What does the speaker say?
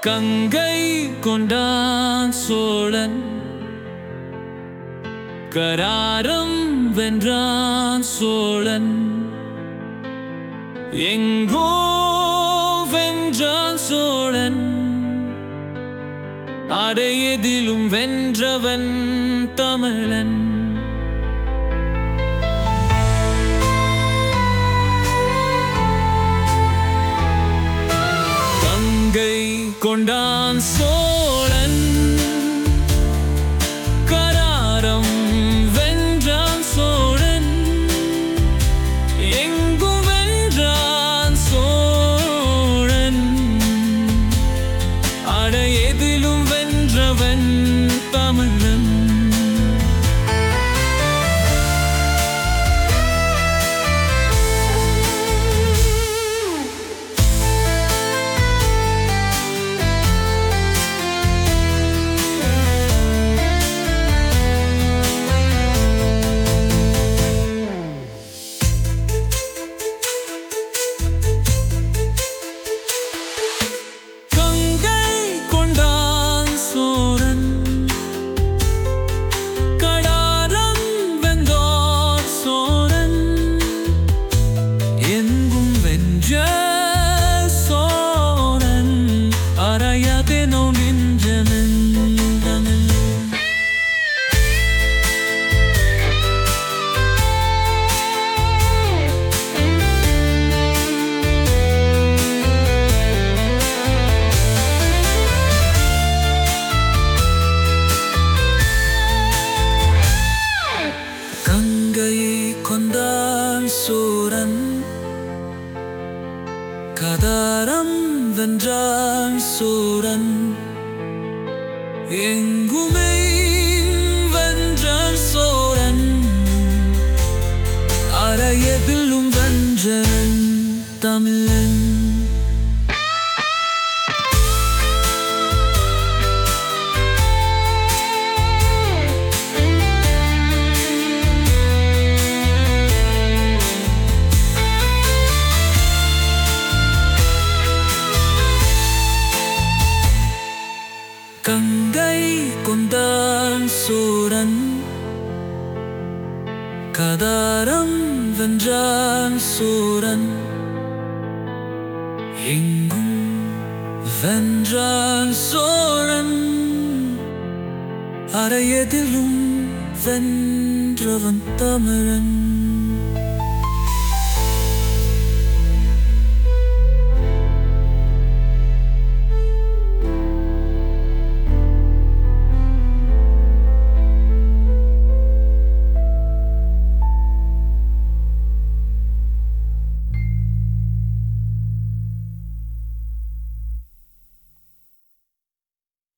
கங்கை கொண்டான் சோழன் கராரம் வென்றான் சோழன் எங்கோ வென்றான் சோழன் அடையதிலும் வென்றவன் தமிழன் கங்கை கொண்டான் சோழன் கராரம் வென்றான் சோழன் எங்கும் வென்றான் சோழன் அடையதிலும் வென்றவன் தமிழன் கங்கை கொண்டான் சோழன் கடாரம் வென்றோர் சோழன் எங்கும் வென்ற சோழன் அறையதெனோ நின்றனன் கங்கை கொண்டான் சூரன் கதாரம் வென்றான் சூரன் எங்குமே வென்றான் சோழன் அறையதிலும் வென்றன் தமிழன் கங்கை கொண்டான் சூரன் கதாரம் வென்றான் சூரன் எங்கும் வென்றான் சோழன் அறையதிலும் வென்றவன் தமிழன்